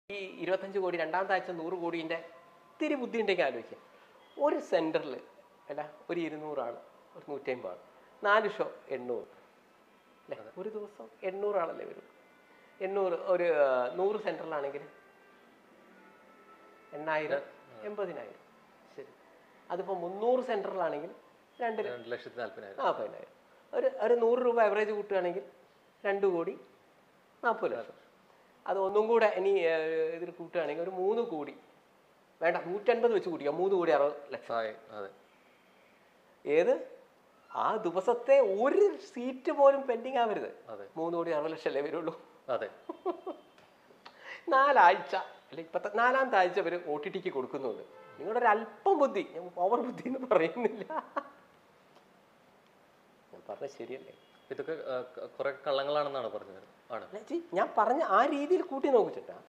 ഈ ഇരുപത്തഞ്ച് കോടി രണ്ടാമത്തെ ആഴ്ച നൂറ് കോടീൻ്റെ ഇത്തിരി ബുദ്ധി ഉണ്ടെങ്കിൽ ആലോചിക്കാം ഒരു സെൻറ്ററിൽ അല്ല ഒരു ഇരുന്നൂറാണ് ഒരു നൂറ്റമ്പതാണ് നാല് ഷോ എണ്ണൂറ് അല്ലേ ഒരു ദിവസം എണ്ണൂറാണല്ലേ വരും എണ്ണൂറ് ഒരു ആ, നൂറ് സെൻറ്ററിലാണെങ്കിൽ എണ്ണായിരം എൺപതിനായിരം ശരി അതിപ്പോൾ മുന്നൂറ് സെൻറ്ററിലാണെങ്കിൽ രണ്ട് ല- രണ്ട് ലക്ഷത്തി നാല്പതിനായിരം നാൽപ്പതിനായിരം ഒരു ഒരു നൂറ് രൂപ ആവറേജ് കൂട്ടുകയാണെങ്കിൽ രണ്ട് കോടി നാൽപ്പത് ലക്ഷം അത് ഒന്നും കൂടെ ഇനി ഏഹ്, ഇതിൽ കൂട്ടുകയാണെങ്കിൽ ഒരു മൂന്ന് കോടി വേണ്ട നൂറ്റൻപത് വെച്ച് കൂട്ടിയോ മൂന്ന് കോടി അറുപത് ലക്ഷം ആയി അതെ ഏത് ആ ദിവസത്തെ ഒരു സീറ്റ് പോലും പെൻഡിങ് ആവരുത് അതെ മൂന്ന് കോടി അറുപത് ലക്ഷം അല്ലേ വരുള്ളൂ അതെ നാലാഴ്ച അല്ലെ ഇപ്പത്തെ നാലാമത്തെ ആഴ്ച വരെ ഒ ടി ടിക്ക് കൊടുക്കുന്നുണ്ട് നിങ്ങളുടെ ഒരു അല്പം ബുദ്ധി ഞാൻ ഓവർ ബുദ്ധി എന്ന് പറയുന്നില്ല ഞാൻ പറഞ്ഞ ശരിയല്ലേ ഇതൊക്കെ ആ, ക- കുറെ കള്ളങ്ങളാണെന്നാണ് പറഞ്ഞത് ആണ് അല്ല, ചി, ഞാൻ പറഞ്ഞ ആ രീതിയിൽ കൂട്ടി നോക്കിച്ചിട്ടാ